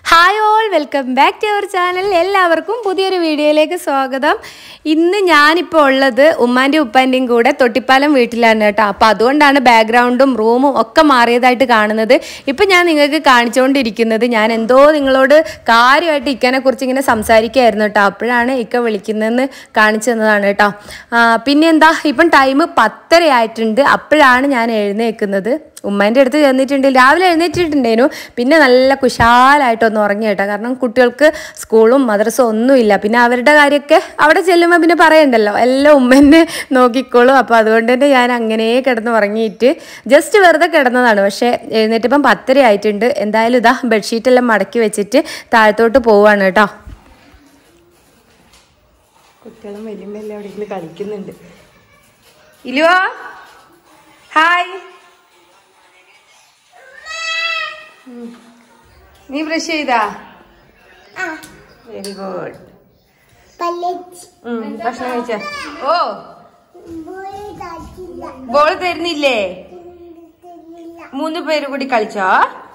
Hi all welcome back to our channel എല്ലാവർക്കും പുതിയൊരു വീഡിയോയിലേക്ക് സ്വാഗതം ഇന്ന് ഞാനിപ്പോൾ ഉള്ളത് ഉമ്മാൻ്റെയും ഉപ്പാൻ്റെയും കൂടെ തൊട്ടിപ്പാലം വീട്ടിലാണ് കേട്ടോ അപ്പോൾ അതുകൊണ്ടാണ് ബാക്ക്ഗ്രൗണ്ടും റൂമും ഒക്കെ മാറിയതായിട്ട് കാണുന്നത് ഇപ്പം ഞാൻ നിങ്ങൾക്ക് കാണിച്ചുകൊണ്ടിരിക്കുന്നത് ഞാൻ എന്തോ നിങ്ങളോട് കാര്യമായിട്ട് ഇക്കനെ കുറിച്ച് ഇങ്ങനെ സംസാരിക്കുകയായിരുന്നു കേട്ടോ അപ്പോഴാണ് ഇക്ക വിളിക്കുന്നതെന്ന് കാണിച്ചു തന്നതാണ് കേട്ടോ ആ, പിന്നെ എന്താ ഇപ്പം ടൈം പത്തര ആയിട്ടുണ്ട് അപ്പോഴാണ് ഞാൻ എഴുന്നേൽക്കുന്നത് ഉമ്മേൻ്റെ അടുത്ത് ചെന്നിട്ടുണ്ട് രാവിലെ എഴുന്നേറ്റിട്ടുണ്ടേനു പിന്നെ നല്ല കുശാലായിട്ടൊന്ന് ഉറങ്ങി കേട്ടോ കാരണം കുട്ടികൾക്ക് സ്കൂളും മദ്രസയും ഒന്നുമില്ല പിന്നെ അവരുടെ കാര്യമൊക്കെ അവിടെ ചെല്ലുമ്പോൾ പിന്നെ പറയണ്ടല്ലോ എല്ലാം ഉമ്മേനെ നോക്കിക്കോളും അപ്പോൾ അതുകൊണ്ട് തന്നെ ഞാൻ അങ്ങനെ കിടന്ന് ഉറങ്ങിയിട്ട് ജസ്റ്റ് വെറുതെ കിടന്നതാണ് പക്ഷേ എഴുന്നേറ്റിപ്പം പത്തര ആയിട്ടുണ്ട് എന്തായാലും ഇതാ ബെഡ്ഷീറ്റെല്ലാം മടക്കി വെച്ചിട്ട് താഴത്തോട്ട് പോവാണ് കേട്ടോ കുട്ടികളും വലിയ എവിടെയെങ്കിലും കളിക്കുന്നുണ്ട് ഇലുവോ ഹായ് ഉം. നീ ബ്രഷ് ചെയ്താ വെരി ഗുഡ് ഭക്ഷണം കഴിച്ച ഓ ബോൾ തരുന്നില്ലേ മൂന്ന് പേര് കൂടി കളിച്ചോ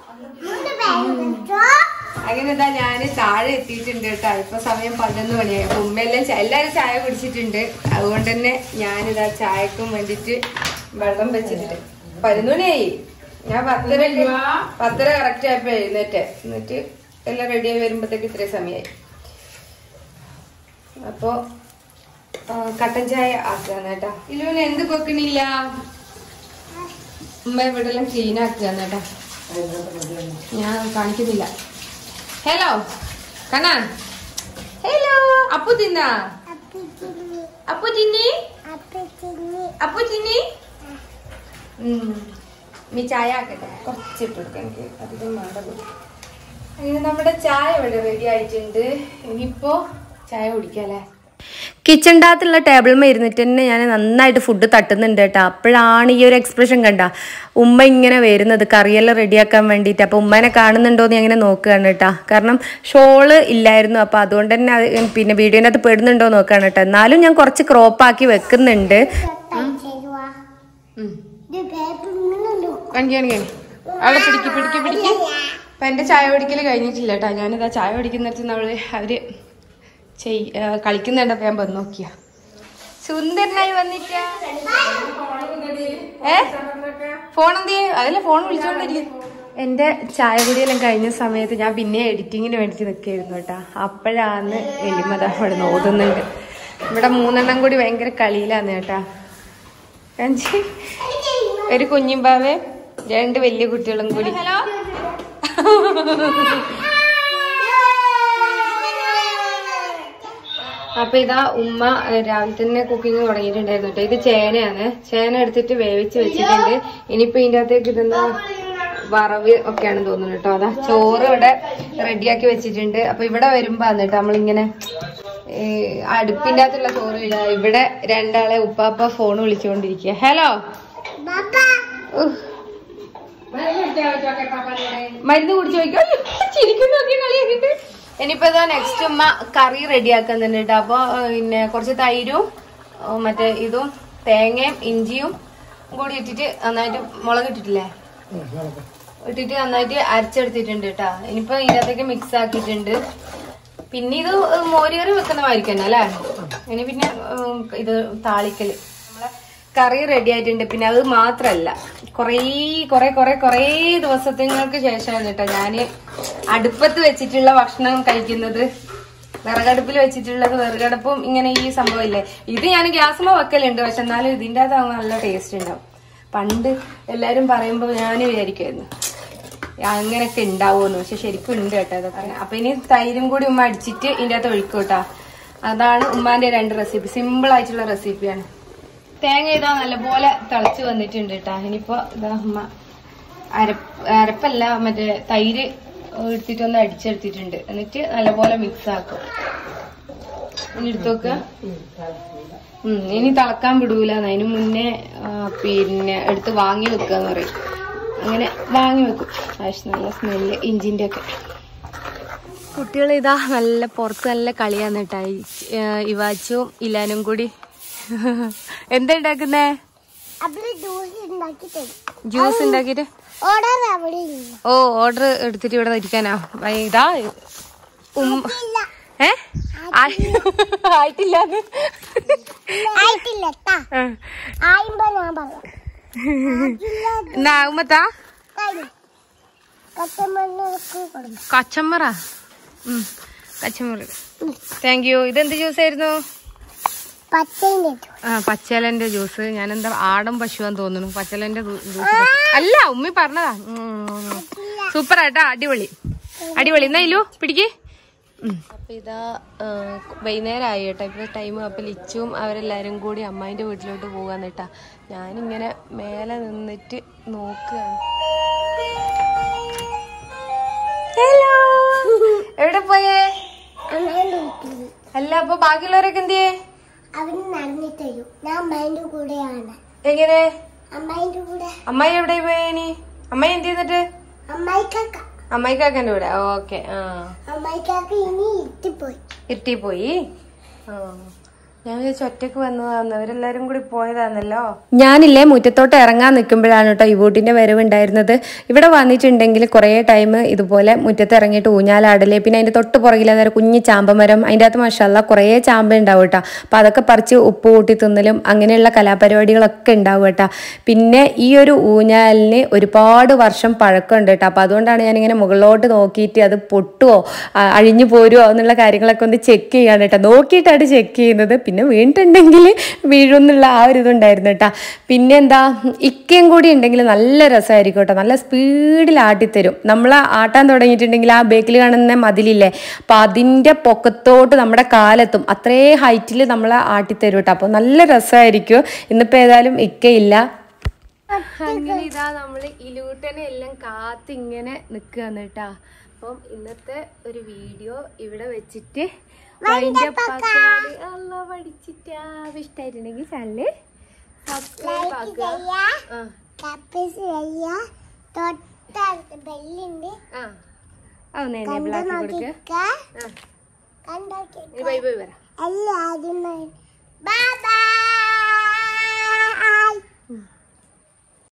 അങ്ങനെ ഇതാ ഞാന് താഴെ എത്തിയിട്ടുണ്ട് കേട്ടോ ഇപ്പൊ സമയം പതിനൊന്ന് മണിയായി അപ്പൊ ഉമ്മയെല്ലാം ചാ- എല്ലാരും ചായ കുടിച്ചിട്ടുണ്ട് അതുകൊണ്ട് തന്നെ ഞാനിതാ ചായക്കും വേണ്ടിട്ട് വെള്ളം വെച്ചിട്ടുണ്ട് പതിനൊന്ന് മണിയായി ഞാൻ പത്തര പത്തര കറക്റ്റ് ആയപ്പോ എഴുന്നേറ്റ് എന്നിട്ട് എല്ലാം റെഡിയായി വരുമ്പോഴത്തേക്ക് ഇത്രയും സമയമായി അപ്പോ ആ, കട്ടൻ ചായ ആക്കുകയാണ് കേട്ടാ ഇല്ലുവിന് എന്ത് കൊക്കണില്ല ഉമ്മ ഇവിടെ എല്ലാം ക്ലീൻ ആക്കുകയാണ് കേട്ടാ ഞാൻ കാണിക്കുന്നില്ല ഹലോ കണ്ണാ ഹലോ അപ്പു തിന്നാ അപ്പു ചിന്നി അപ്പു ചിന്നി ഉം. നീ ചായ ആക്കട്ടെ കുറച്ച് ഇട്ട് കൊടുക്കാം എനിക്ക് അധികം വേണ്ടത് അങ്ങനെ നമ്മുടെ ചായ ഇവിടെ റെഡി ആയിട്ടുണ്ട് ഇനിയിപ്പോ ചായ കുടിക്കാല്ലേ കിച്ചണിൻ്റെ അകത്തുള്ള ടേബിളിൽ ഇരുന്നിട്ട് തന്നെ ഞാൻ നന്നായിട്ട് ഫുഡ് തട്ടുന്നുണ്ട് കേട്ടോ അപ്പോഴാണ് ഈ ഒരു എക്സ്പ്രഷൻ കണ്ട ഉമ്മ ഇങ്ങനെ വരുന്നത് കറിയെല്ലാം റെഡിയാക്കാൻ വേണ്ടിയിട്ട് അപ്പോൾ ഉമ്മനെ കാണുന്നുണ്ടോ എന്ന് അങ്ങനെ നോക്കുകയാണ് കേട്ടോ കാരണം ഷോള് ഇല്ലായിരുന്നു അപ്പോൾ അതുകൊണ്ട് തന്നെ അത് പിന്നെ വീഡിയോൻ്റെ അകത്ത് പെടുന്നുണ്ടോ എന്ന് നോക്കുകയാണ് കേട്ടോ എന്നാലും ഞാൻ കുറച്ച് ക്രോപ്പാക്കി വെക്കുന്നുണ്ട് കാണിക്കാണ് അവളെ പിടിക്ക് പിടിക്ക് പിടിക്ക് അപ്പൊ എന്റെ ചായ കുടിക്കൽ കഴിഞ്ഞിട്ടില്ല കേട്ടോ ഞാനിതാ ചായ കുടിക്കുന്നിടത്ത് അവള് അവര് ചെയ് ആ, കളിക്കുന്നുണ്ടപ്പോ ഞാൻ വന്ന് നോക്കിയ സുന്ദരനായി വന്നിട്ട ഏ ഫോൺ എന്ത് അതല്ല ഫോൺ വിളിച്ചോണ്ടിരിക്കും എന്റെ ചായ കുടിയെല്ലാം കഴിഞ്ഞ സമയത്ത് ഞാൻ പിന്നെ എഡിറ്റിങ്ങിന് വേണ്ടിട്ട് നിൽക്കായിരുന്നു കേട്ടാ അപ്പോഴാണ് വലിയമ്മത അവിടെ നിന്ന് ഓതുന്നുണ്ട് ഇവിടെ മൂന്നെണ്ണം കൂടി ഭയങ്കര കളിയിലാന്ന് കേട്ടാ കഞ്ചി ഒരു കുഞ്ഞിമ്പാവേ രണ്ട് വലിയ കുട്ടികളും കൂടി ഹലോ അപ്പൊ ഇതാ ഉമ്മ ഏഹ്, രാവിലെ തന്നെ കുക്കിംഗ് തുടങ്ങിയിട്ടുണ്ടായിരുന്നു കേട്ടോ ഇത് ചേനയാണ് ചേന എടുത്തിട്ട് വേവിച്ച് വെച്ചിട്ടുണ്ട് ഇനിയിപ്പോ ഇതിന്റെ അകത്തേക്ക് ഇതെന്താ വറവ് ഒക്കെയാണ് തോന്നുന്നു കേട്ടോ അതാ ചോറ് ഇവിടെ റെഡിയാക്കി വെച്ചിട്ടുണ്ട് അപ്പൊ ഇവിടെ വരുമ്പോ കേട്ടോ നമ്മളിങ്ങനെ ഈ അടുപ്പിന്റെ അകത്തുള്ള ചോറ് ഇല്ല ഇവിടെ രണ്ടാളെ ഉപ്പാപ്പ ഫോൺ വിളിച്ചുകൊണ്ടിരിക്കുക ഹലോ ഉഹ്. മരുന്ന് കുടിച്ചു നോക്കിയോ ചിരിക്കുന്നു നോക്കി കളിയാക്കിട്ട് ഇനിയിപ്പോ ഇതാ നെക്സ്റ്റ് ഉമ്മ കറി റെഡിയാക്കുന്നുണ്ട് കേട്ടോ അപ്പൊ ഏഹ്, പിന്നെ കുറച്ച് തൈരും ഏഹ്, മറ്റേ ഇതും തേങ്ങയും ഇഞ്ചിയും കൂടി ഇട്ടിട്ട് നന്നായിട്ട് മുളക് ഇട്ടിട്ടില്ലേ ഇട്ടിട്ട് നന്നായിട്ട് അരച്ചെടുത്തിട്ടുണ്ട് കേട്ടാ ഇനിയിപ്പോ ഇതിനകത്തേക്ക് മിക്സ് ആക്കിയിട്ടുണ്ട് പിന്നെ ഇത് മോരുകറി വെക്കുന്ന മാതിരിക്കന്നെ അല്ലേ ഇനി പിന്നെ ഉം, ഇത് താളിക്കല് നമ്മളെ കറി റെഡി ആയിട്ടുണ്ട് പിന്നെ അത് മാത്രല്ല കൊറേ കൊറേ കൊറേ കൊറേ ദിവസങ്ങൾക്ക് ശേഷമാണ് കേട്ടോ ഞാന് അടുപ്പത്ത് വെച്ചിട്ടുള്ള ഭക്ഷണം കഴിക്കുന്നത് വിറകടുപ്പിൽ വെച്ചിട്ടുള്ളത് വിറകടുപ്പും ഇങ്ങനെ ഈ സംഭവം ഇല്ലേ ഇത് ഞാൻ ഗ്യാസുമ്മ വെക്കലുണ്ട് പക്ഷെ എന്നാലും ഇതിൻ്റെ അകത്ത് നല്ല ടേസ്റ്റ് ഉണ്ടാവും പണ്ട് എല്ലാരും പറയുമ്പോ ഞാൻ വിചാരിക്കുമായിരുന്നു അങ്ങനെയൊക്കെ ഉണ്ടാവുമെന്ന് പക്ഷെ ശരിക്കും ഉണ്ട് കേട്ടോ അതൊക്കെ അപ്പൊ ഇനി തൈരും കൂടി ഉമ്മ അടിച്ചിട്ട് ഇതിന്റെ അകത്ത് ഒഴിക്കും കേട്ടോ അതാണ് ഉമ്മാന്റെ രണ്ട് റെസിപ്പി സിമ്പിൾ ആയിട്ടുള്ള റെസിപ്പിയാണ് തേങ്ങ ഇതാ നല്ലപോലെ തിളച്ച് വന്നിട്ടുണ്ട് കേട്ടോ ഇനിയിപ്പോ ഇതാ ഉമ്മ അരപ്പ് അരപ്പല്ല മറ്റേ തൈര് എടുത്തിട്ടൊന്ന് അടിച്ചെടുത്തിട്ടുണ്ട് എന്നിട്ട് നല്ലപോലെ മിക്സ് ആക്കും ഇനി എടുത്തു നോക്കുക ഉം, ഇനി തിളക്കാൻ വിടൂല അതിന് മുന്നേ ആ, പിന്നെ എടുത്ത് വാങ്ങി വെക്കാന്ന് പറയും അങ്ങനെ വാങ്ങി വെക്കും ആവശ്യം നല്ല സ്മെല്ല് ഇഞ്ചിന്റെ ഒക്കെ കുട്ടികൾ ഇതാ നല്ല പുറത്ത് നല്ല കളിയാന്ന് കേട്ടാ ഇവാച്ചും ഇലാനും കൂടി എന്താ ഉണ്ടാക്കുന്നേ ജ്യൂസ് ഉണ്ടാക്കിട്ട് ഓർഡർ അവിടെ ഇല്ല ഓ ഓർഡർ എടുത്തിട്ട് ഇവിടെ ഇരിക്കാനാ വൈ- ഇതാ ഉം ഏ ആയിട്ടില്ലാന്ന് ആയിട്ടില്ല ട്ടാ. ആ. ആയിമ്പോ ഞാൻ പറയാം എന്നാ ഉമ്മത്താ കഴിഞ്ഞു കസ്റ്റമറിനൊക്കെ കൊടുക്കും കച്ചമ്മറ ഉം, കച്ചമ്മറ് താങ്ക് യു ഇതെന്ത് ജ്യൂസ് ആയിരുന്നു പച്ചേന്റെ ആ പച്ചലന്റെ ജ്യൂസ് ഞാൻ എന്താ ആടും പശുവാന്ന് തോന്നുന്നു പച്ചലന്റെ ജ്യൂസ് അല്ല ഉമ്മി പറഞ്ഞതാ സൂപ്പർ ആട്ടാ അടിപൊളി അടിപൊളി എന്നാ ഇല്ലു പിടിക്ക് അപ്പൊ ഇതാ ആ, വൈകുന്നേരമായി കേട്ടോ ഇപ്പൊ ടൈം അപ്പൊ ലിച്ചും അവരെല്ലാരും കൂടി അമ്മായിന്റെ വീട്ടിലോട്ട് പോകാന്ന് കേട്ടാ ഞാനിങ്ങനെ മേലെ നിന്നിട്ട് നോക്കുകയാണ് ഹലോ എവിടെ പോയേ അമ്മേന്റെ വീട്ടിൽ അല്ല അപ്പൊ ബാക്കിയുള്ളവരൊക്കെ എന്തിയേ അവന് നടന്നു തരും ഞാൻ അമ്മേന്റെ കൂടെയാണ് എങ്ങനെ അമ്മേന്റെ കൂടെ അമ്മായി എവിടെ പോയേനി അമ്മായി എന്ത് ചെയ്യുന്നിട്ട് അമ്മായിക്കാക്ക അമ്മായിക്കാക്കൻ്റെ കൂടെ ഓക്കെ ആ അമ്മായിക്കാക്ക ഇനി ഇരുട്ടിപ്പോയി ഇരുട്ടി പോയി ആ ഞാൻ വിചാരിച്ചു ഒറ്റക്ക് വന്നതാന്ന് അവരെല്ലാരും കൂടി പോയതാന്നല്ലോ ഞാനില്ലേ മുറ്റത്തോട്ട് ഇറങ്ങാൻ നിൽക്കുമ്പോഴാണ് കേട്ടോ ഈ ബോട്ടിന്റെ വരവുണ്ടായിരുന്നത് ഇവിടെ വന്നിട്ടുണ്ടെങ്കിൽ കുറേ ടൈം ഇതുപോലെ മുറ്റത്ത് ഇറങ്ങിയിട്ട് ഊഞ്ഞാലാടല് പിന്നെ അതിന്റെ തൊട്ട് പുറകിൽ നേരം കുഞ്ഞ് ചാമ്പമരം അതിൻ്റെ അകത്ത് മഷാല്ല കുറേ ചാമ്പ ഉണ്ടാവും കേട്ടോ അപ്പം അതൊക്കെ പറിച്ച് ഉപ്പ് കൂട്ടി തിന്നലും അങ്ങനെയുള്ള കലാപരിപാടികളൊക്കെ ഉണ്ടാവും കേട്ടോ പിന്നെ ഈ ഒരു ഊഞ്ഞാലിന് ഒരുപാട് വർഷം പഴക്കമുണ്ട് കേട്ടോ അപ്പം അതുകൊണ്ടാണ് ഞാനിങ്ങനെ മുകളിലോട്ട് നോക്കിയിട്ട് അത് പൊട്ടുവോ ആ, അഴിഞ്ഞു പോരുമോ എന്നുള്ള കാര്യങ്ങളൊക്കെ ഒന്ന് ചെക്ക് ചെയ്യാണ് കേട്ടോ നോക്കിയിട്ടാണ് ചെക്ക് ചെയ്യുന്നത് പിന്നെ വീണിട്ടുണ്ടെങ്കിൽ വീഴുമെന്നുള്ള ആ ഒരു ഇതുണ്ടായിരുന്നു കേട്ടോ പിന്നെ എന്താ ഇക്കയും കൂടി ഉണ്ടെങ്കിൽ നല്ല രസമായിരിക്കും കേട്ടോ നല്ല സ്പീഡിൽ ആട്ടിത്തരും നമ്മൾ ആട്ടാൻ തുടങ്ങിയിട്ടുണ്ടെങ്കിൽ ആ ബേക്കിൽ കാണുന്ന മതിലില്ലേ അപ്പം അതിൻ്റെ പൊക്കത്തോട്ട് നമ്മുടെ കാലെത്തും അത്രേ ഹൈറ്റിൽ നമ്മളെ ആട്ടിത്തരും കേട്ടോ അപ്പോൾ നല്ല രസമായിരിക്കും ഇന്നിപ്പോൾ ഏതായാലും ഇക്കയില്ല അങ്ങനെ ഇതാ നമ്മള് ഇലൂട്ടനെ എല്ലാം കാത്ത് ഇങ്ങനെ നിക്കുകയാണ് കേട്ടാ അപ്പം ഇന്നത്തെ ഒരു വീഡിയോ ഇവിടെ വെച്ചിട്ട് പഠിച്ചിട്ടാ ഇഷ്ടായിട്ടുണ്ടെങ്കിൽ ചാനല് സബ്സ്ക്രൈബ് ആക്കുക ആ കപ്പീസ് ചെയ്യാ തൊട്ടടുത്ത് ബെല്ലുണ്ട് ആ ആ ഒന്ന് എനേബിൾ ആക്കി കൊടുക്കുക നോക്കിക്ക ആ കണ്ടോക്കി ഇനി ബൈ ബൈ വരാം എല്ലാരും ബൈ ബൈ